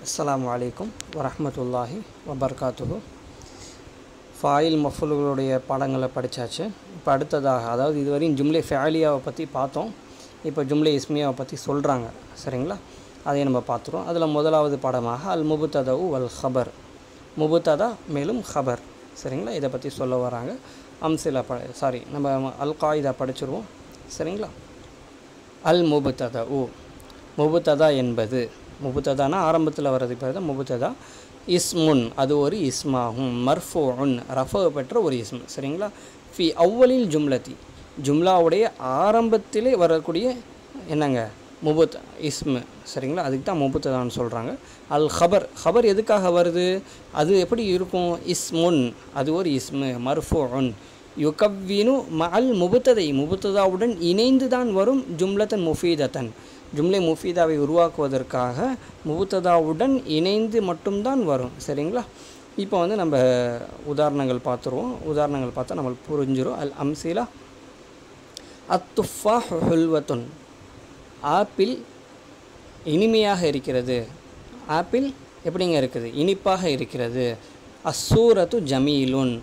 அஸ்ஸலாமு அலைக்கும் வரஹ்மத்துல்லாஹி வபர்காத்துஹு ஃபாயில் மஃபுல்களுடைய பாடங்களை படித்தாச்சு இப்போ அடுத்ததாக அதாவது இதுவரையும் ஜும்லே ஃபேலியாவை பற்றி பார்த்தோம் இப்போ ஜும்லே இஸ்மியாவை பற்றி சொல்கிறாங்க சரிங்களா அதை நம்ம பார்த்துருவோம் அதில் முதலாவது பாடமாக அல் முபுத்ததவு வல் ஹபர் முபுத்ததா மேலும் ஹபர் சரிங்களா இதை பற்றி சொல்ல வராங்க அம்சிலா ப சாரி நம்ம அல் காயிதா படிச்சிருவோம் சரிங்களா அல் முபுத்ததா உ முபுத்ததா என்பது முபுத்ததானா ஆரம்பத்தில் வர்றது பேர் தான் முபுத்ததா இஸ்முன் அது ஒரு இஸ்மாகும் மர்ஃபூன் ரஃப பெற்ற ஒரு இஸ்ம் சரிங்களா ஃபி அவ்வளில் ஜும்லத்தி ஜும்லாவுடைய ஆரம்பத்திலே வரக்கூடிய என்னங்க முபுத் இஸ்மு சரிங்களா அதுக்கு தான் முபுத்ததான்னு சொல்கிறாங்க அல் ஹபர் ஹபர் எதுக்காக வருது அது எப்படி இருக்கும் இஸ்முன் அது ஒரு இஸ்மு மர்ஃபூன் யுகவ்வினு மஅல் முபுத்ததை முபுத்ததாவுடன் இணைந்து தான் வரும் ஜும்லத்தன் முஃபீதத்தன் ஜும்லை முஃபீதாவை உருவாக்குவதற்காக முபுத்ததாவுடன் இணைந்து மட்டும்தான் வரும் சரிங்களா இப்போ வந்து நம்ம உதாரணங்கள் பார்த்துருவோம் உதாரணங்கள் பார்த்தா நம்மளுக்கு புரிஞ்சிடும் அல் அம்சீலா அத்துஃபா ஹுல்வத்துன் ஆப்பிள் இனிமையாக இருக்கிறது ஆப்பிள் எப்படிங்க இருக்குது இனிப்பாக இருக்கிறது அசூரத்து ஜமீலுன்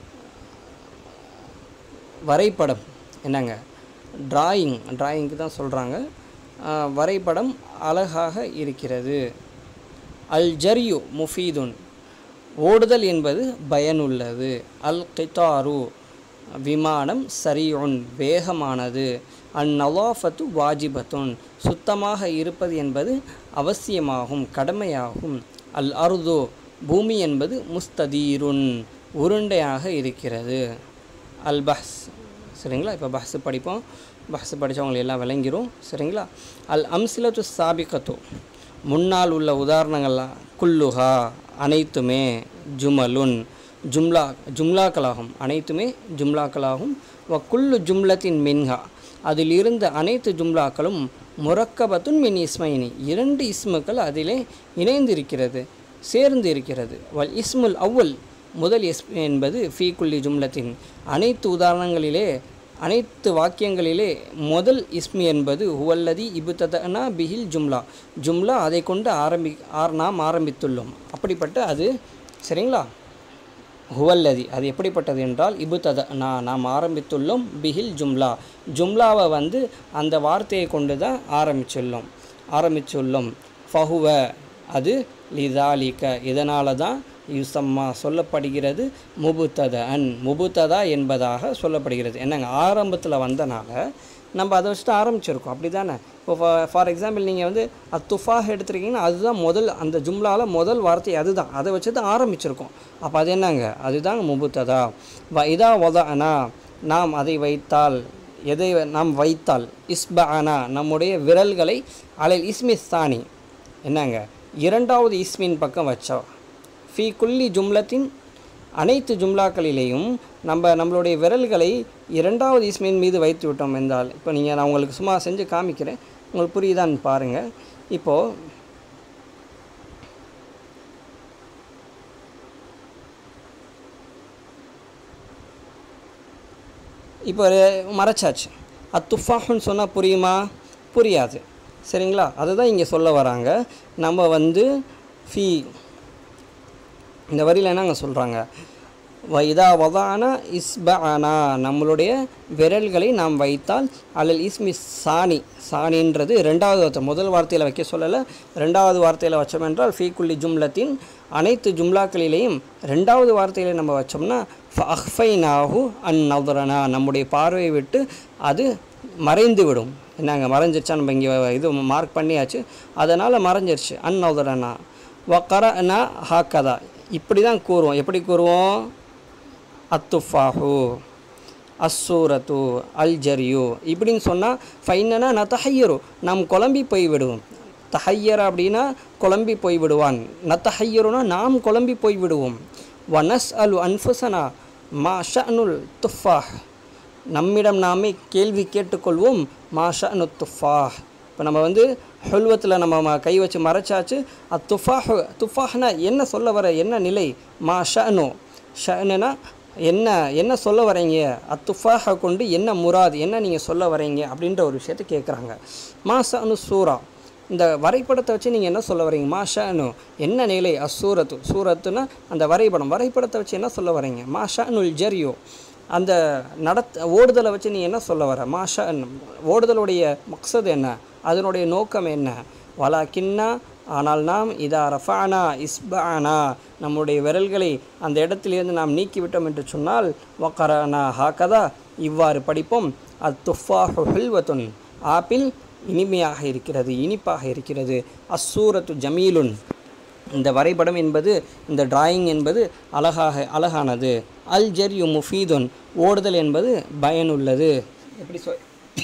வரைபடம் என்னங்க டிராயிங் டிராயிங்க்கு தான் சொல்கிறாங்க வரைபடம் அழகாக இருக்கிறது அல் ஜரியு முஃபீதுன் ஓடுதல் என்பது பயனுள்ளது அல் கித்தாரு விமானம் சரியுன் வேகமானது அந் நவாஃபத்து வாஜிபத்துன் சுத்தமாக இருப்பது என்பது அவசியமாகும் கடமையாகும் அல் அருதோ பூமி என்பது முஸ்ததீருன் உருண்டையாக இருக்கிறது அல் பஹ்ஸ் சரிங்களா இப்போ பஹ்ஸ் படிப்போம் பஹ்ஸ் படித்தவங்களை எல்லாம் விளங்கிரும் சரிங்களா அல் அம்சிலத்து சாபிகத்து முன்னால் உள்ள உதாரணங்கள்லாம் குல்லுஹா அனைத்துமே ஜுமலுன் ஜும்லா ஜும்லாக்களாகும் அனைத்துமே ஜும்லாக்களாகும் வ குல்லு ஜும்லத்தின் மின்ஹா அதில் இருந்த அனைத்து ஜும்லாக்களும் முரக்கபத்துன் மின் இஸ்மைனி இரண்டு இஸ்முக்கள் அதிலே இணைந்திருக்கிறது சேர்ந்து இருக்கிறது வல் இஸ்முல் அவ்வல் முதல் இஸ் என்பது ஃபீ குல்லி ஜும்லத்தின் அனைத்து உதாரணங்களிலே அனைத்து வாக்கியங்களிலே முதல் இஸ்மி என்பது ஹுவல்லதி இபுத்ததனா பிஹில் ஜும்லா ஜும்லா அதை கொண்டு ஆரம்பி ஆர் நாம் ஆரம்பித்துள்ளோம் அப்படிப்பட்ட அது சரிங்களா ஹுவல்லதி அது எப்படிப்பட்டது என்றால் இபுத்தத நான் நாம் ஆரம்பித்துள்ளோம் பிஹில் ஜும்லா ஜும்லாவை வந்து அந்த வார்த்தையை கொண்டு தான் ஆரம்பிச்சுள்ளோம் ஆரம்பிச்சுள்ளோம் ஃபஹுவ அது லிதாலிக்க இதனால தான் யுசம்மா சொல்லப்படுகிறது முபுத்தத அன் முபுத்ததா என்பதாக சொல்லப்படுகிறது என்னங்க ஆரம்பத்தில் வந்தனால நம்ம அதை வச்சுட்டு ஆரம்பிச்சிருக்கோம் அப்படி தானே இப்போ ஃபார் எக்ஸாம்பிள் நீங்கள் வந்து அத்துஃபாக எடுத்துருக்கீங்கன்னா அதுதான் முதல் அந்த ஜும்லாவில் முதல் வார்த்தை அதுதான் அதை வச்சு தான் ஆரம்பிச்சிருக்கோம் அப்போ அது என்னங்க அதுதாங்க முபுத்ததா வ இதா ஒதனா நாம் அதை வைத்தால் எதை நாம் வைத்தால் இஸ்பஅனா நம்முடைய விரல்களை அலைல் இஸ்மிஸ்தானி என்னங்க இரண்டாவது இஸ்மின் பக்கம் வச்சா ஃபி குல்லி ஜும்லத்தின் அனைத்து ஜும்லாக்களிலேயும் நம்ம நம்மளுடைய விரல்களை இரண்டாவது இஸ்மின் மீது வைத்து விட்டோம் என்றால் இப்போ நீங்கள் நான் உங்களுக்கு சும்மா செஞ்சு காமிக்கிறேன் உங்களுக்கு புரியுதான்னு பாருங்கள் இப்போது இப்போ மறைச்சாச்சு அத்துஃபாஹுன்னு சொன்னால் புரியுமா புரியாது சரிங்களா அதுதான் இங்கே சொல்ல வராங்க நம்ம வந்து ஃபீ இந்த வரியில் என்னங்க சொல்கிறாங்க வைதா வதான இஸ்பஅனா நம்மளுடைய விரல்களை நாம் வைத்தால் அலல் இஸ்மி சாணி சாணின்றது ரெண்டாவது வார்த்தை முதல் வார்த்தையில் வைக்க சொல்லலை ரெண்டாவது வார்த்தையில் வச்சோம் என்றால் ஃபீக்குள்ளி ஜும்லத்தின் அனைத்து ஜும்லாக்களிலேயும் ரெண்டாவது வார்த்தையில் நம்ம வச்சோம்னா அஹ்ஃபைனாஹு அன் நவரனா நம்முடைய பார்வையை விட்டு அது மறைந்து விடும் என்னங்க மறைஞ்சிருச்சா நம்ம இங்கே இது மார்க் பண்ணியாச்சு அதனால் மறைஞ்சிருச்சு அன் நவரனா வக்கரனா ஹாக்கதா இப்படி தான் கூறுவோம் எப்படி கூறுவோம் அத்துஃபாஹு அஸ்ஸூரத்து அல் ஜரியு இப்படின்னு சொன்னால் ஃபைனனா நான் தஹையரு நாம் குழம்பி போய் விடுவோம் தஹையர் அப்படின்னா குழம்பி போய் விடுவான் நத்தஹையருனா நாம் குழம்பி போய் விடுவோம் வனஸ் அலு அன்ஃபுசனா மா ஷனுல் துஃபாஹ் நம்மிடம் நாமே கேள்வி கேட்டுக்கொள்வோம் மா ஷனு துஃபாஹ் இப்போ நம்ம வந்து ஹுல்வத்தில் நம்ம கை வச்சு மறைச்சாச்சு அத் துஃபாஹ் துஃபாஹ்னா என்ன சொல்ல வர என்ன நிலை மா ஷனு ஷனுனா என்ன என்ன சொல்ல வரீங்க அத்துஃபாஹை கொண்டு என்ன முராத் என்ன நீங்கள் சொல்ல வரீங்க அப்படின்ற ஒரு விஷயத்தை கேட்குறாங்க மா ஷனு சூரா இந்த வரைபடத்தை வச்சு நீங்கள் என்ன சொல்ல வரீங்க மாஷானு என்ன நிலை அசூரத்து சூரத்துனா அந்த வரைபடம் வரைபடத்தை வச்சு என்ன சொல்ல வரீங்க மாஷானுல் ஜரியோ அந்த நடத் ஓடுதலை வச்சு நீ என்ன சொல்ல வர மாஷா ஓடுதலுடைய மக்சது என்ன அதனுடைய நோக்கம் என்ன வலா கின்னா ஆனால் நாம் இதா ரஃபானா இஸ்பானா நம்முடைய விரல்களை அந்த இடத்திலிருந்து நாம் நீக்கிவிட்டோம் என்று சொன்னால் வக்கரானா ஹாக்கதா இவ்வாறு படிப்போம் அது துஃபாஹு ஹில்வத்துன் ஆப்பிள் இனிமையாக இருக்கிறது இனிப்பாக இருக்கிறது அஸ்ஸூரத்து ஜமீலுன் இந்த வரைபடம் என்பது இந்த டிராயிங் என்பது அழகாக அழகானது அல் ஜெர்யு முஃபீதுன் ஓடுதல் என்பது பயனுள்ளது எப்படி சொல்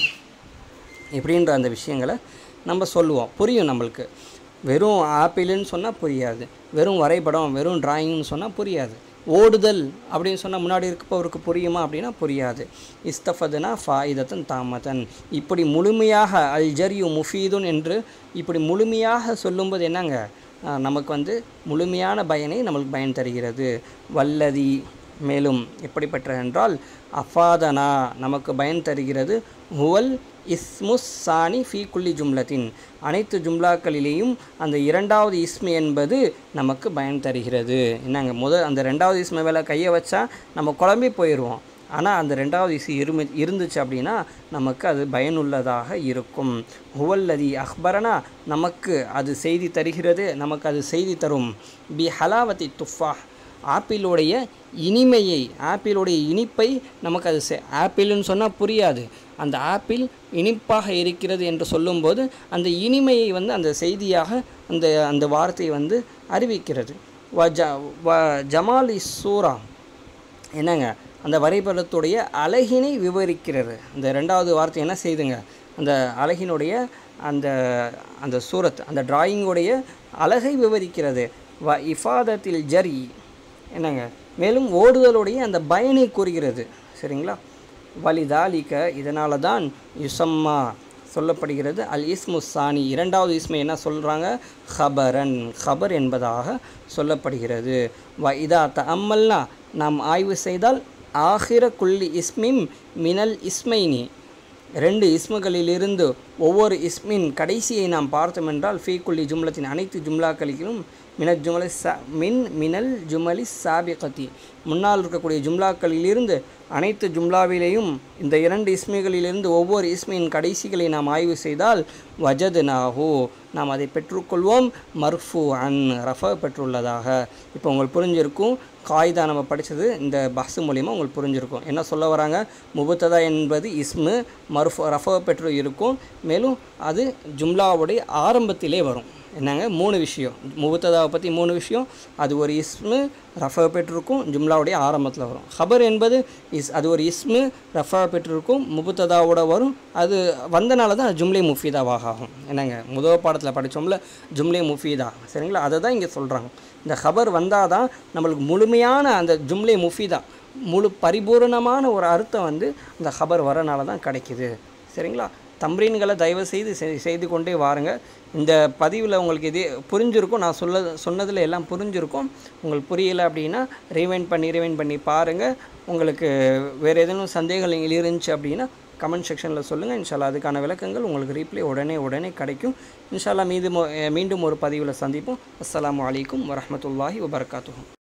எப்படின்ற அந்த விஷயங்களை நம்ம சொல்லுவோம் புரியும் நம்மளுக்கு வெறும் ஆப்பிள்னு சொன்னால் புரியாது வெறும் வரைபடம் வெறும் டிராயிங்னு சொன்னால் புரியாது ஓடுதல் அப்படின்னு சொன்னால் முன்னாடி இருப்பவருக்கு புரியுமா அப்படின்னா புரியாது இஸ்தஃபதுனா ஃபாயிதத்தன் தாமதன் இப்படி முழுமையாக அல் ஜர்யு முஃபீதுன் என்று இப்படி முழுமையாக சொல்லும்போது என்னங்க ஆஹ் நமக்கு வந்து முழுமையான பயனை நம்மளுக்கு பயன் தருகிறது வல்லதி மேலும் எப்படிப்பட்ட என்றால் அஃபாதனா நமக்கு பயன் தருகிறது ஹுவல் இஸ்முஸ் சானி ஃபி குல்லி ஜும்லத்தின் அனைத்து ஜும்லாக்களிலேயும் அந்த இரண்டாவது இஸ்மு என்பது நமக்கு பயன் தருகிறது என்னங்க முதல் அந்த ரெண்டாவது இஸ்ம மேலே கையை வச்சா நம்ம குழம்பி போயிடுவோம் ஆனால் அந்த ரெண்டாவது இசு இருமி இருந்துச்சு அப்படின்னா நமக்கு அது பயனுள்ளதாக இருக்கும் ஹுவல்லதி அக்பரனா நமக்கு அது செய்தி தருகிறது நமக்கு அது செய்தி தரும் பி ஹலாவதி துஃபா ஆப்பிளுடைய இனிமையை ஆப்பிளுடைய இனிப்பை நமக்கு அது செ- ஆப்பிள்னு சொன்னால் புரியாது அந்த ஆப்பிள் இனிப்பாக இருக்கிறது என்று சொல்லும்போது அந்த இனிமையை வந்து அந்த செய்தியாக அந்த அந்த வார்த்தை வந்து அறிவிக்கிறது வ ஜ வ ஜமால் இஸ் சூரா என்னங்க அந்த வரைபடத்துடைய அழகினை விவரிக்கிறது இந்த ரெண்டாவது வார்த்தை என்ன செய்துங்க அந்த அழகினுடைய அந்த அந்த சூரத் அந்த டிராயிங்குடைய அழகை விவரிக்கிறது வ இஃபாதத்தில் ஜரி என்னங்க மேலும் ஓடுதலுடைய அந்த பயனை கூறுகிறது சரிங்களா வலிதாலிக்க இதனால தான் யுசம்மா சொல்லப்படுகிறது அல் இஸ்மு சானி இரண்டாவது இஸ்மை என்ன சொல்கிறாங்க ஹபரன் ஹபர் என்பதாக சொல்லப்படுகிறது வ இதா த அம்மல்னா நாம் ஆய்வு செய்தால் ஆகிர குல்லி இஸ்மிம் மினல் இஸ்மைனி ரெண்டு இஸ்முகளிலிருந்து ஒவ்வொரு இஸ்மின் கடைசியை நாம் பார்த்தோம் என்றால் ஃபீ குல்லி ஜும்லத்தின் அனைத்து ஜும்லாக்களிலும் மினல் ஜுமலி சா மின் மினல் ஜுமலி சாபிகத்தி முன்னால் இருக்கக்கூடிய ஜும்லாக்களிலிருந்து அனைத்து ஜும்லாவிலேயும் இந்த இரண்டு இஸ்மிகளிலிருந்து ஒவ்வொரு இஸ்மியின் கடைசிகளை நாம் ஆய்வு செய்தால் வஜது நாஹூ நாம் அதை பெற்றுக்கொள்வோம் மர்ஃபு அன் ரஃப பெற்றுள்ளதாக இப்போ உங்களுக்கு புரிஞ்சிருக்கும் காய்தா நம்ம படித்தது இந்த பஸ் மூலிமா உங்களுக்கு புரிஞ்சிருக்கும் என்ன சொல்ல வராங்க முபத்ததா என்பது இஸ்மு மர்ஃபு ரஃப பெற்று இருக்கும் மேலும் அது ஜும்லாவுடைய ஆரம்பத்திலே வரும் என்னங்க மூணு விஷயம் முபத்ததாவை பற்றி மூணு விஷயம் அது ஒரு இஸ்மு ரஃபா பெற்றிருக்கும் ஜும்லாவுடைய ஆரம்பத்தில் வரும் ஹபர் என்பது இஸ் அது ஒரு இஸ்மு ரஃபா பெற்றிருக்கும் முபத்ததாவோட வரும் அது வந்தனால தான் அது ஜும்லே முஃபீதாவாக ஆகும் என்னங்க முதல் பாடத்தில் படித்தோம்ல ஜும்லே முஃபீதா சரிங்களா அதை தான் இங்கே சொல்கிறாங்க இந்த ஹபர் வந்தால் தான் நம்மளுக்கு முழுமையான அந்த ஜும்லே முஃபீதா முழு பரிபூரணமான ஒரு அர்த்தம் வந்து இந்த ஹபர் வரனால தான் கிடைக்குது சரிங்களா தம்ரீன்களை தயவு செய்து செய்- செய்து கொண்டே வாருங்க இந்த பதிவில் உங்களுக்கு இதே புரிஞ்சிருக்கும் நான் சொல்ல சொன்னதில் எல்லாம் புரிஞ்சிருக்கும் உங்களுக்கு புரியலை அப்படின்னா ரீவைண்ட் பண்ணி ரீவைண்ட் பண்ணி பாருங்கள் உங்களுக்கு வேறு ஏதேனும் சந்தேகங்கள் இருந்துச்சு அப்படின்னா கமெண்ட் செக்ஷனில் சொல்லுங்கள் இன்ஷால்லா அதுக்கான விளக்கங்கள் உங்களுக்கு ரீப்ளே உடனே உடனே கிடைக்கும் இன்ஷால்லா மீது மீண்டும் ஒரு பதிவில் சந்திப்போம் அஸ்ஸலாமு அலைக்கும் வரஹ்மத்துல்லாஹி வபரகாத்துஹு